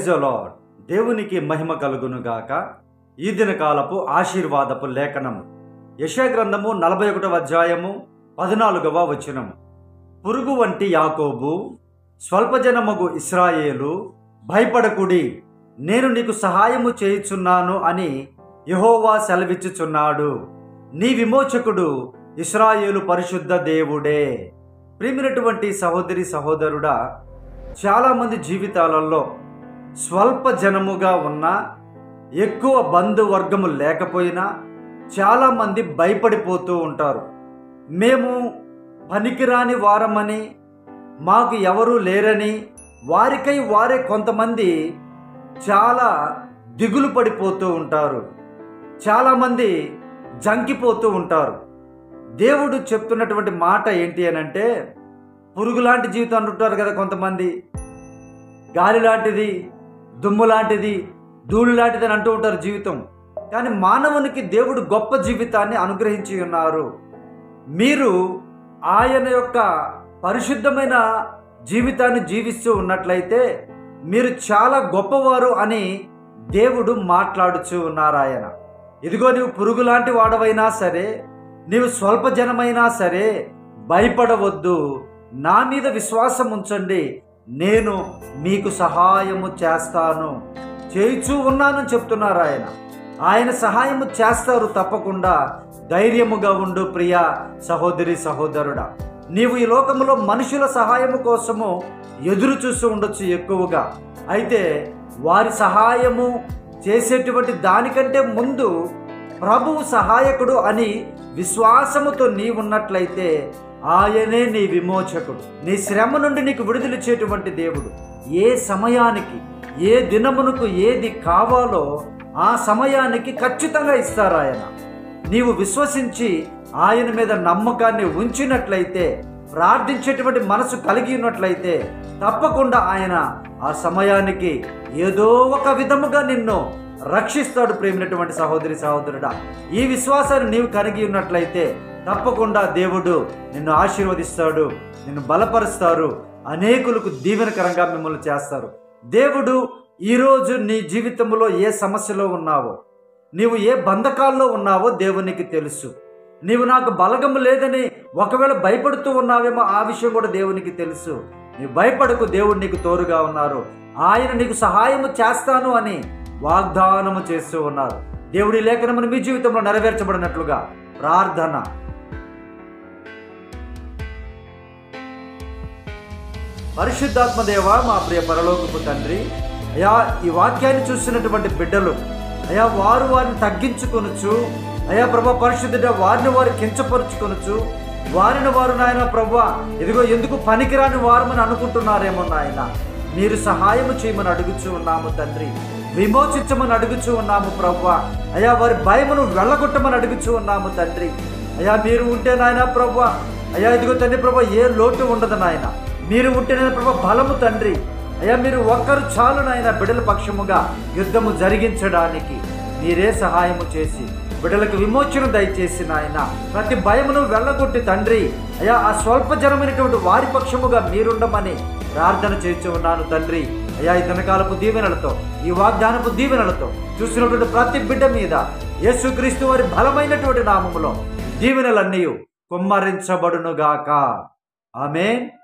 praise lord దేవునికి మహిమ కలుగును గాక ఈ దినకాలపు ఆశీర్వాదపు లేఖనము యశా గ్రంథము నలభై ఒకటవ అధ్యాయము పద్నాలుగవ వచనం పురుగు వంటి యాకోబు స్వల్పజనమగు ఇస్రాయేలు భయపడకుడి నేను నీకు సహాయము చేయుచున్నాను అని యెహోవా సెలవిచ్చుచున్నాడు నీ విమోచకుడు ఇస్రాయేలు పరిశుద్ధ దేవుడే ప్రియమైనటువంటి సహోదరి సహోదరుడా చాలామంది జీవితాలలో స్వల్ప జనముగా ఉన్న ఎక్కువ బంధువర్గము లేకపోయినా చాలామంది భయపడిపోతూ ఉంటారు మేము పనికిరాని వారమని మాకు ఎవరూ లేరని వారికై వారే కొంతమంది చాలా దిగులు పడిపోతూ ఉంటారు చాలామంది జంకిపోతూ ఉంటారు దేవుడు చెప్తున్నటువంటి మాట ఏంటి అని అంటే పురుగు లాంటి జీవితం అంటుంటారు కదా కొంతమంది గాలి లాంటిది దుమ్ము లాంటిది ధూళి లాంటిది అని అంటూ ఉంటారు జీవితం కానీ మానవునికి దేవుడు గొప్ప జీవితాన్ని అనుగ్రహించి ఉన్నారు మీరు ఆయన యొక్క పరిశుద్ధమైన జీవితాన్ని జీవిస్తూ ఉన్నట్లయితే మీరు చాలా గొప్పవారు అని దేవుడు మాట్లాడుచూ ఉన్నారు ఆయన ఇదిగో నీవు పురుగు లాంటి వాడవైనా సరే నీవు స్వల్ప జనమైనా సరే భయపడవద్దు నా మీద విశ్వాసం ఉంచండి నేను మీకు సహాయము చేస్తాను చేయిచూ ఉన్నానని చెప్తున్నారు ఆయన ఆయన సహాయము చేస్తారు తప్పకుండా ధైర్యముగా ఉండు ప్రియ సహోదరి సహోదరుడా నీవు ఈ లోకములో మనుషుల సహాయము కోసము ఎదురు చూస్తూ ఉండొచ్చు ఎక్కువగా అయితే వారి సహాయము చేసేటువంటి దానికంటే ముందు ప్రభువు సహాయకుడు అని విశ్వాసముతో నీ ఉన్నట్లయితే ఆయనే నీ విమోచకుడు నీ శ్రమ నుండి నీకు విడుదలిచ్చేటువంటి దేవుడు ఏ సమయానికి ఏ దినమునకు ఏది కావాలో ఆ సమయానికి ఖచ్చితంగా ఇస్తారు ఆయన నీవు విశ్వసించి ఆయన మీద నమ్మకాన్ని ఉంచినట్లయితే ప్రార్థించేటువంటి మనసు కలిగి ఉన్నట్లయితే తప్పకుండా ఆయన ఆ సమయానికి ఏదో ఒక విధముగా నిన్ను రక్షిస్తాడు ప్రేమినటువంటి సహోదరి సహోదరుడా ఈ విశ్వాసాన్ని నీవు కలిగి ఉన్నట్లయితే తప్పకుండా దేవుడు నిన్ను ఆశీర్వదిస్తాడు నిన్ను బలపరుస్తారు అనేకులకు దీవెనకరంగా మిమ్మల్ని చేస్తారు దేవుడు ఈరోజు నీ జీవితంలో ఏ సమస్యలో ఉన్నావో నీవు ఏ బంధకాల్లో ఉన్నావో దేవునికి తెలుసు నీవు నాకు బలగము లేదని ఒకవేళ భయపడుతూ ఉన్నావేమో ఆ విషయం కూడా దేవునికి తెలుసు నీవు భయపడకు దేవుడు నీకు తోడుగా ఉన్నారు ఆయన నీకు సహాయము చేస్తాను అని వాగ్దానము చేస్తూ ఉన్నారు దేవుడి లేఖనమును మీ జీవితంలో నెరవేర్చబడినట్లుగా ప్రార్థన పరిశుద్ధాత్మ దేవ మా ప్రియ పరలోకపు తండ్రి అయా ఈ వాక్యాన్ని చూస్తున్నటువంటి బిడ్డలు అయా వారు వారిని తగ్గించుకొనొచ్చు అయా ప్రభా పరిశుద్ధుడ వారిని వారు కించపరుచుకొనొచ్చు వారిని వారు నాయన ప్రభా ఇదిగో ఎందుకు పనికిరాని వారమని అనుకుంటున్నారేమో నాయన మీరు సహాయము చేయమని అడుగుచూ ఉన్నాము తండ్రి విమోచించమని అడుగుచూ ఉన్నాము ప్రభా అయా వారి భయమును వెళ్ళగొట్టమని అడుగుచూ ఉన్నాము తండ్రి అయా మీరు ఉంటే నాయన ప్రభా అయా ఇదిగో తండ్రి ప్రభా ఏ లోటు ఉండదు నాయన మీరు ఉంటే నాయన ప్రభా బలము తండ్రి అయ్యా మీరు ఒక్కరు చాలు నాయన బిడ్డల పక్షముగా యుద్ధము జరిగించడానికి మీరే సహాయము చేసి బిడ్డలకు విమోచన దయచేసి నాయన ప్రతి భయమును వెళ్ళగొట్టి తండ్రి అయ్యా ఆ స్వల్పజనమైనటువంటి వారి పక్షముగా మీరుండమని ప్రార్థన చేస్తూ ఉన్నాను తండ్రి అయ్యా ఈ దినకాలపు దీవెనలతో ఈ వాగ్దానపు దీవెనలతో చూసినటువంటి ప్రతి బిడ్డ మీద యేసుక్రీస్తు వారి బలమైనటువంటి నామములో దీవెనలన్నీ కుమ్మరించబడునుగాక ఆమెన్